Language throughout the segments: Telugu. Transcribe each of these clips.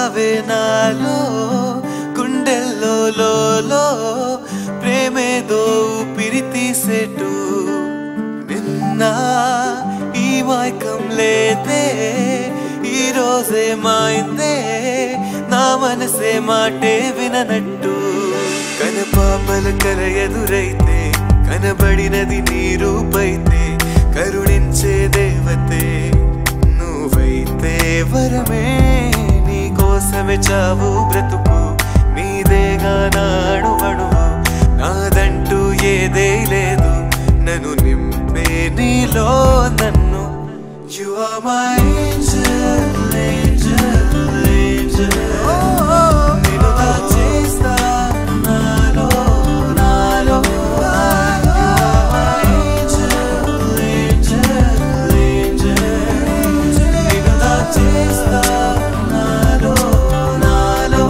ఉన్నావే నాలో గుండెల్లో లో ప్రేమేదో ఊపిరి తీసేటు నిన్న ఈ మైకం లేదే ఈ రోజే మాయిందే నా మనసే మాటే విననట్టు కనపాపల కల ఎదురైతే కనబడినది నీ రూపైతే కరుణించే దేవతే నువ్వైతే వరమే నీ కోసమే చావు బ్రతుకు నీదేగా నాడు అణువు నాదంటూ ఏదే లేదు నన్ను నింపే నీలో నన్ను You are my angel, angel, angel. నిన్ను దాచేస్తా నాలో, నాలో. You are my angel, angel, angel. నిన్ను దాచేస్తా నాలో, నాలో.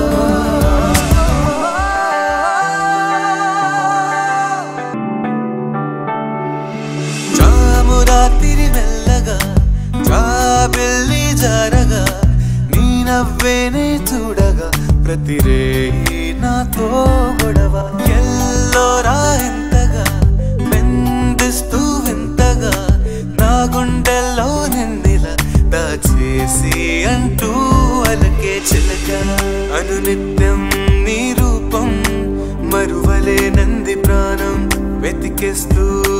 జాము రాత్రి మెల్లగా జాబిల్లి జారగా నీ నవ్వేనే చూడగా ప్రతి రే నాతో గొడవ ఎల్లోరా ఎంతగా మెందిస్తూ వింతగా నా గుండెల్లో నిన్నిల దాచేసి అంటూ అలకే చిలక అనునిత్యం నీ రూపం మరువలే నంది ప్రాణం వెతికేస్తూ